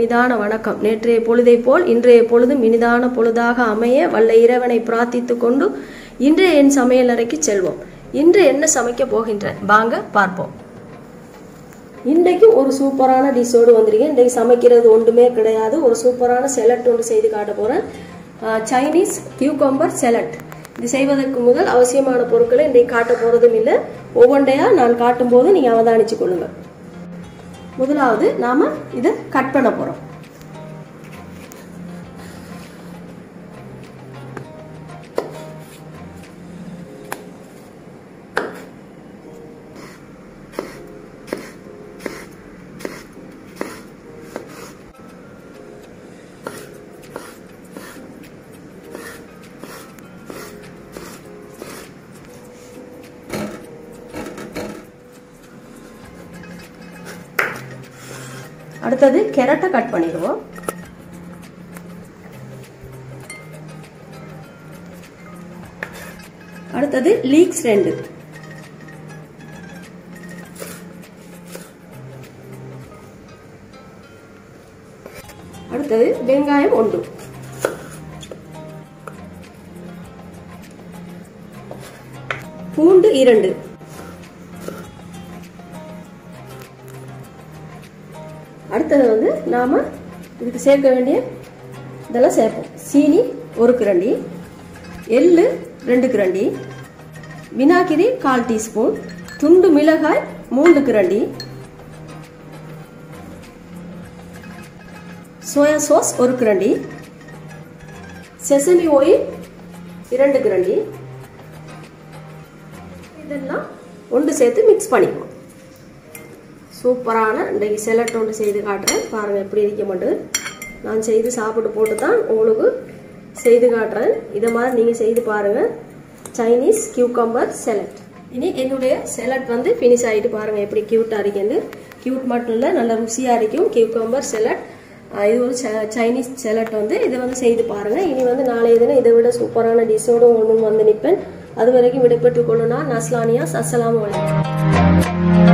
இனிதான வணக்கம் நேற்றைய பொழுதை போல் இன்றைய பொழுதும் இனிதான பொழுதாக அமைய வல்ல இறைவனை பிரார்த்தித்து கொண்டு இன்றைய என் சமையலறைக்கு செல்வோம் இன்று என்ன சமைக்க போகின்றேன் வாங்க பார்ப்போம் இன்றைக்கு ஒரு சூப்பரான டிஷ்ஷோடு வந்திருக்கேன் இன்றைக்கு சமைக்கிறது ஒன்றுமே கிடையாது ஒரு சூப்பரான செலட் ஒன்று செய்து காட்ட போகிறேன் சைனீஸ் கியூகம்பர் செலட் இது செய்வதற்கு முதல் அவசியமான பொருட்களை இன்றைக்கு காட்ட போகிறதும் இல்லை ஒவ்வொன்றையாக நான் காட்டும்போது நீங்கள் அவதானிச்சு கொள்ளுங்கள் முதலாவது நாம் இதை கட் பண்ண போகிறோம் அடுத்தது கேரட்டை கட் பண்ணிடுவோம் அடுத்தது லீக்ஸ் ரெண்டு அடுத்தது வெங்காயம் ஒன்று பூண்டு இரண்டு அடுத்தது வந்து நாம் இதுக்கு சேர்க்க வேண்டிய இதெல்லாம் சேர்ப்போம் சீனி ஒரு கிரண்டி எள்ளு ரெண்டு கிரண்டி வினாகிரி கால் டீஸ்பூன் துண்டு மிளகாய் மூன்று கிரண்டி சோயா சாஸ் ஒரு கிரண்டி செசமி ஆயில் இரண்டு கிரண்டி இதெல்லாம் ஒன்று சேர்த்து மிக்ஸ் பண்ணிக்குவோம் சூப்பரான இன்றைக்கு செலட் ஒன்று செய்து காட்டுறேன் பாருங்கள் எப்படி இருக்க மாட்டேன் நான் செய்து சாப்பிட்டு போட்டு தான் உங்களுக்கு செய்து காட்டுறேன் இதை மாதிரி நீங்கள் செய்து பாருங்கள் சைனீஸ் கியூக்கம்பர் செலட் இனி என்னுடைய செலட் வந்து ஃபினிஷ் ஆகிட்டு பாருங்கள் எப்படி க்யூட்டாக இருக்குது க்யூட் மட்டும் இல்லை நல்ல ருசியாக இருக்கும் கியூக்கம்பர் செலட் இது ஒரு சைனீஸ் செலட் வந்து இதை வந்து செய்து பாருங்கள் இனி வந்து நாளைய தினம் இதை விட சூப்பரான டிஷ்ஷோடு ஒன்று வந்து நிற்பேன் அது வரைக்கும் விடைபெற்றுக் கொள்ளுனா நஸ்லானியா அஸ்ஸலாமு அலைக்கும்